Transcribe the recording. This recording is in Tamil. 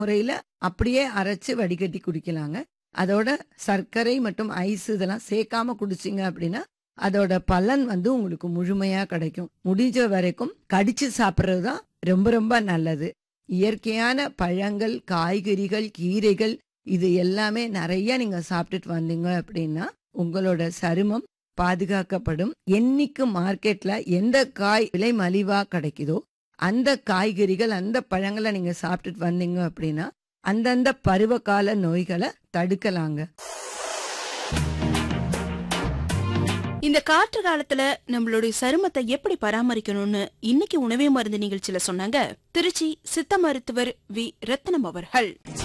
முறையில அப்படியே அரைச்சு வடிகட்டி குடிக்கலாங்க அதோட சர்க்கரை மற்றும் ஐஸ் இதெல்லாம் சேர்க்காம குடிச்சிங்க அப்படின்னா அதோட பலன் வந்து உங்களுக்கு முழுமையா கிடைக்கும் முடிஞ்ச வரைக்கும் கடிச்சு சாப்பிட்றது தான் ரொம்ப ரொம்ப நல்லது இயற்கையான பழங்கள் காய்கறிகள் கீரைகள் இது எல்லாமே நிறைய நீங்க சாப்பிட்டுட்டு வந்தீங்க அப்படின்னா உங்களோட சருமம் பாதுகாக்கப்படும் என்னைக்கு மார்க்கெட்ல எந்த காய் விலை மலிவா கிடைக்குதோ அந்த காய்கறிகள் அந்த பழங்களை நீங்க சாப்பிட்டுட்டு வந்தீங்க அப்படின்னா அந்தந்த பருவகால நோய்களை தடுக்கலாங்க இந்த காற்று காலத்துல நம்மளுடைய சருமத்தை எப்படி பராமரிக்கணும்னு இன்னைக்கு உணவே மருந்து நிகழ்ச்சியில சொன்னாங்க திருச்சி சித்த மருத்துவர் வி ரத்னம் அவர்கள்